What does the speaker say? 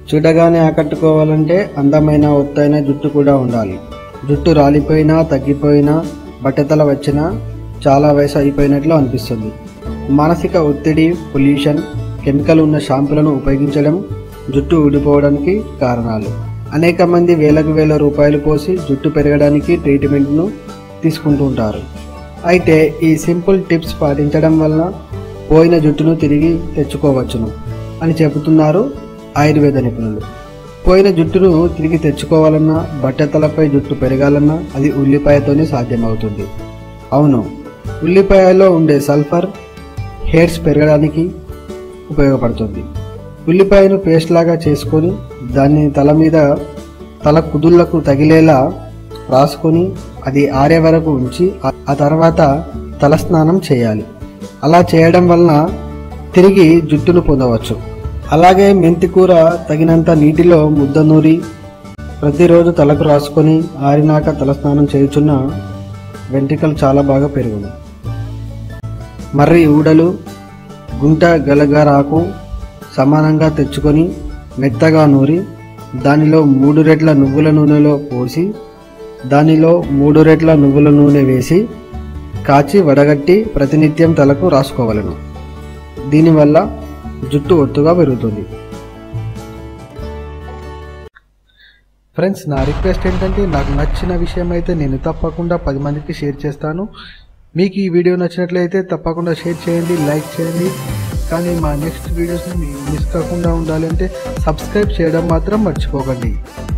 చూడగానే ఆకట్టుకోవాలంటే అందమైన ఒత్తైన జుట్టు కూడా ఉండాలి జుట్టు రాలిపోయినా తగ్గిపోయినా బట్టతల వచ్చినా చాలా వయసు అయిపోయినట్లు అనిపిస్తుంది మానసిక ఒత్తిడి పొల్యూషన్ కెమికల్ ఉన్న షాంపులను ఉపయోగించడం జుట్టు ఊడిపోవడానికి కారణాలు అనేక మంది వేలకు వేల రూపాయలు పోసి జుట్టు పెరగడానికి ట్రీట్మెంట్ను తీసుకుంటూ ఉంటారు అయితే ఈ సింపుల్ టిప్స్ పాటించడం వలన పోయిన జుట్టును తిరిగి తెచ్చుకోవచ్చును అని చెబుతున్నారు ఆయుర్వేద నిపుణులు పోయిన జుట్టును తిరిగి తెచ్చుకోవాలన్నా బట్టతలపై జుట్టు పెరగాలన్నా అది ఉల్లిపాయతోనే సాధ్యమవుతుంది అవును ఉల్లిపాయలో ఉండే సల్ఫర్ హెయిర్స్ పెరగడానికి ఉపయోగపడుతుంది ఉల్లిపాయను పేస్ట్ లాగా చేసుకొని దాన్ని తల మీద తల కుదుళ్లకు తగిలేలా రాసుకొని అది ఆరే వరకు ఉంచి ఆ- ఆ తర్వాత తలస్నానం చేయాలి అలా చేయడం వలన తిరిగి జుట్టును పొందవచ్చు అలాగే మెంతి కూర తగినంత నీటిలో ముద్ద నూరి ప్రతిరోజు తలకు రాసుకొని ఆరినాక తలస్నానం చేయుచున్న వెంట్రుకలు చాలా బాగా పెరుగును మర్రి ఊడలు గుంట గలగరాకు సమానంగా తెచ్చుకొని మెత్తగా నూరి దానిలో మూడు రెట్ల నువ్వుల నూనెలో పోసి దానిలో మూడు రెట్ల నువ్వుల నూనె వేసి కాచి వడగట్టి ప్రతినిత్యం తలకు రాసుకోవలను దీనివల్ల జుట్టు ఒత్తుగా పెరుగుతుంది ఫ్రెండ్స్ నా రిక్వెస్ట్ ఏంటంటే నాకు నచ్చిన విషయం అయితే నేను తప్పకుండా పది మందికి షేర్ చేస్తాను మీకు ఈ వీడియో నచ్చినట్లయితే తప్పకుండా షేర్ చేయండి లైక్ చేయండి కానీ మా నెక్స్ట్ వీడియోస్ని మీరు మిస్ కాకుండా ఉండాలంటే సబ్స్క్రైబ్ చేయడం మాత్రం మర్చిపోకండి